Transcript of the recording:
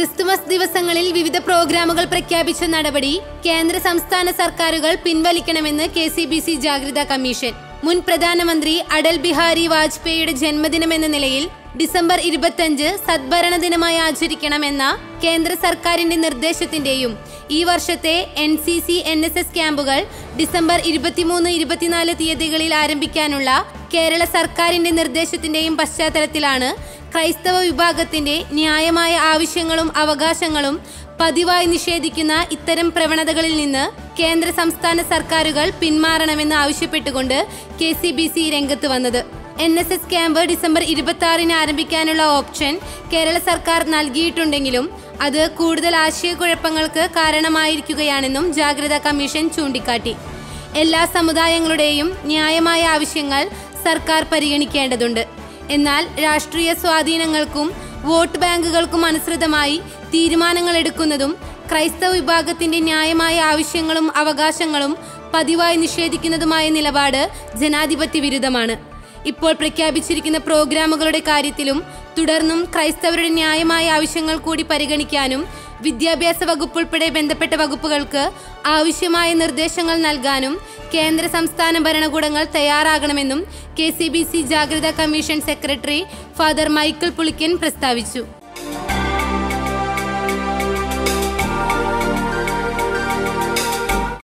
Christmas ദിവസങ്ങളിൽ വിവിധ പ്രോഗ്രാമുകൾ പ്രഖ്യാപിച്ച നടപടി കേന്ദ്ര സംസ്ഥാന സർക്കാരുകൾ പിൻവലിക്കണമെന്ന് കെ സി ബി സി ജാഗ്രതാ കമ്മീഷൻ മുൻ പ്രധാനമന്ത്രി അടൽ ബിഹാരി വാജ്പേയിയുടെ ജന്മദിനമെന്ന നിലയിൽ ഡിസംബർ ഇരുപത്തഞ്ച് സദ്ഭരണ ദിനമായി ആചരിക്കണമെന്ന കേന്ദ്ര സർക്കാരിന്റെ നിർദ്ദേശത്തിന്റെയും ഈ വർഷത്തെ N C C N S S ക്യാമ്പുകൾ ഡിസംബർ ഇരുപത്തിമൂന്ന് ഇരുപത്തിനാല് തീയതികളിൽ ആരംഭിക്കാനുള്ള കേരള സർക്കാരിന്റെ നിർദ്ദേശത്തിന്റെയും പശ്ചാത്തലത്തിലാണ് ക്രൈസ്തവ വിഭാഗത്തിന്റെ ന്യായമായ ആവശ്യങ്ങളും അവകാശങ്ങളും പതിവായി നിഷേധിക്കുന്ന ഇത്തരം പ്രവണതകളിൽ നിന്ന് കേന്ദ്ര സംസ്ഥാന സർക്കാരുകൾ പിന്മാറണമെന്ന് ആവശ്യപ്പെട്ടുകൊണ്ട് കെ സി ബി സി രംഗത്ത് വന്നത് N S S camp December ഇരുപത്തി ആറിന് ആരംഭിക്കാനുള്ള ഓപ്ഷൻ കേരള സർക്കാർ നൽകിയിട്ടുണ്ടെങ്കിലും അത് കൂടുതൽ ആശയക്കുഴപ്പങ്ങൾക്ക് കാരണമായിരിക്കുകയാണെന്നും ജാഗ്രതാ കമ്മീഷൻ ചൂണ്ടിക്കാട്ടി എല്ലാ സമുദായങ്ങളുടെയും ന്യായമായ ആവശ്യങ്ങൾ സർക്കാർ പരിഗണിക്കേണ്ടതുണ്ട് എന്നാൽ രാഷ്ട്രീയ സ്വാധീനങ്ങൾക്കും വോട്ട് ബാങ്കുകൾക്കും അനുസൃതമായി തീരുമാനങ്ങൾ എടുക്കുന്നതും ക്രൈസ്തവ വിഭാഗത്തിന്റെ ന്യായമായ ആവശ്യങ്ങളും അവകാശങ്ങളും പതിവായി നിഷേധിക്കുന്നതുമായ നിലപാട് ജനാധിപത്യ വിരുദ്ധമാണ് ഇപ്പോൾ പ്രഖ്യാപിച്ചിരിക്കുന്ന പ്രോഗ്രാമുകളുടെ കാര്യത്തിലും തുടർന്നും ക്രൈസ്തവരുടെ ന്യായമായ ആവശ്യങ്ങൾ കൂടി പരിഗണിക്കാനും വിദ്യാഭ്യാസ വകുപ്പ് ഉൾപ്പെടെ ബന്ധപ്പെട്ട വകുപ്പുകൾക്ക് ആവശ്യമായ നിർദ്ദേശങ്ങൾ നൽകാനും കേന്ദ്ര സംസ്ഥാന ഭരണകൂടങ്ങൾ തയ്യാറാകണമെന്നും കെ സി ബി സി ജാഗ്രതാ commission secretary father Michael Pulickan പ്രസ്താവിച്ചു